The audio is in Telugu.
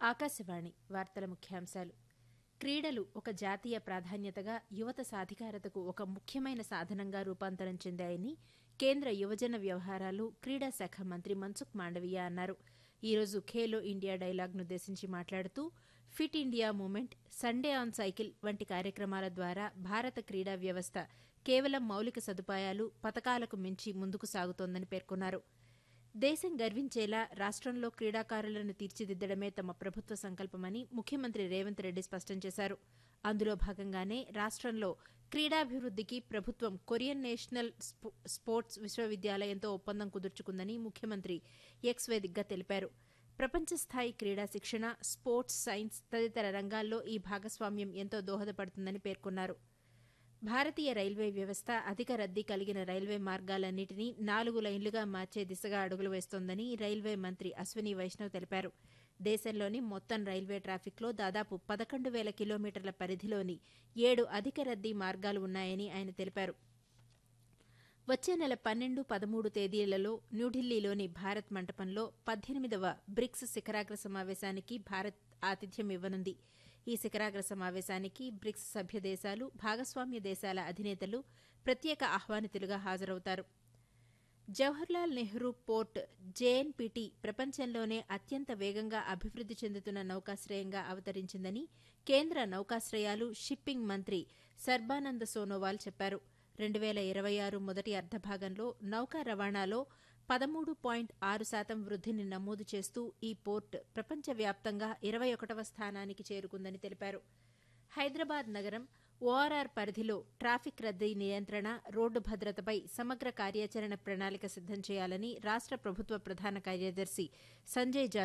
ఆకాశవాణి వార్తల ముఖ్యాంశాలు క్రీడలు ఒక జాతీయ ప్రాధాన్యతగా యువత సాధికారతకు ఒక ముఖ్యమైన సాధనంగా రూపాంతరం చెందాయని కేంద్ర యువజన వ్యవహారాలు క్రీడా శాఖ మంత్రి మన్సుఖ్ మాండవీయ అన్నారు ఈ రోజు ఖేలో ఇండియా డైలాగ్నుద్దేశించి మాట్లాడుతూ fit India movement Sunday on cycle వంటి కార్యక్రమాల ద్వారా భారత క్రీడా వ్యవస్థ కేవలం మౌలిక సదుపాయాలు పథకాలకు మించి ముందుకు సాగుతోందని పేర్కొన్నారు దేశం గర్వించేలా రాష్టంలో క్రీడాకారులను తీర్చిదిద్దడమే తమ ప్రభుత్వ సంకల్పమని ముఖ్యమంత్రి రేవంత్ రెడ్డి స్పష్టం చేశారు అందులో భాగంగానే రాష్టంలో క్రీడాభివృద్దికి ప్రభుత్వం కొరియన్ నేషనల్ స్పోర్ట్స్ విశ్వవిద్యాలయంతో ఒప్పందం కుదుర్చుకుందని ముఖ్యమంత్రి ఎక్స్ వేదికగా తెలిపారు ప్రపంచ స్థాయి క్రీడా శిక్షణ స్పోర్ట్స్ సైన్స్ తదితర రంగాల్లో ఈ భాగస్వామ్యం ఎంతో దోహదపడుతుందని పేర్కొన్నారు భారతీయ రైల్వే వ్యవస్థ అధిక రద్దీ కలిగిన రైల్వే మార్గాలన్నింటినీ నాలుగు లైన్లుగా మార్చే దిశగా అడుగులు వేస్తోందని రైల్వే మంత్రి అశ్వనీ వైష్ణవ్ తెలిపారు దేశంలోని మొత్తం రైల్వే ట్రాఫిక్లో దాదాపు పదకొండు వేల కిలోమీటర్ల పరిధిలోని ఏడు అధిక రద్దీ మార్గాలు ఉన్నాయని ఆయన తెలిపారు వచ్చే నెల పన్నెండు పదమూడు తేదీలలో న్యూఢిల్లీలోని భారత్ మంటపంలో పద్దెనిమిదవ బ్రిక్స్ శిఖరాగ్ర సమావేశానికి భారత్ ఆతిథ్యం ఇవ్వనుంది ఈ శిఖరాగ్ర సమావేశానికి బ్రిక్స్ సభ్య దేశాలు భాగస్వామ్య దేశాల అధినేతలు ప్రత్యేక ఆహ్వానితులుగా హాజరవుతారు జవహర్లాల్ నెహ్రూ పోర్ట్ జేఎన్పీటీ ప్రపంచంలోనే అత్యంత వేగంగా అభివృద్ది చెందుతున్న నౌకాశ్రయంగా అవతరించిందని కేంద్ర నౌకాశ్రయాలు షిప్పింగ్ మంత్రి సర్బానంద సోనోవాల్ చెప్పారు రెండు వేల ఇరవై ఆరు మొదటి అర్ధభాగంలో నౌకా రవాణాలో పదమూడు పాయింట్ ఆరు శాతం వృద్దిని నమోదు చేస్తూ ఈ పోర్ట్ ప్రపంచవ్యాప్తంగా ఇరవై ఒకటవ స్థానానికి చేరుకుందని తెలిపారు హైదరాబాద్ నగరం ఓఆర్ఆర్ పరిధిలో ట్రాఫిక్ రద్దీ నియంత్రణ రోడ్డు భద్రతపై సమగ్ర కార్యాచరణ ప్రణాళిక సిద్దం చేయాలని రాష్ట ప్రభుత్వ ప్రధాన కార్యదర్శి సంజయ్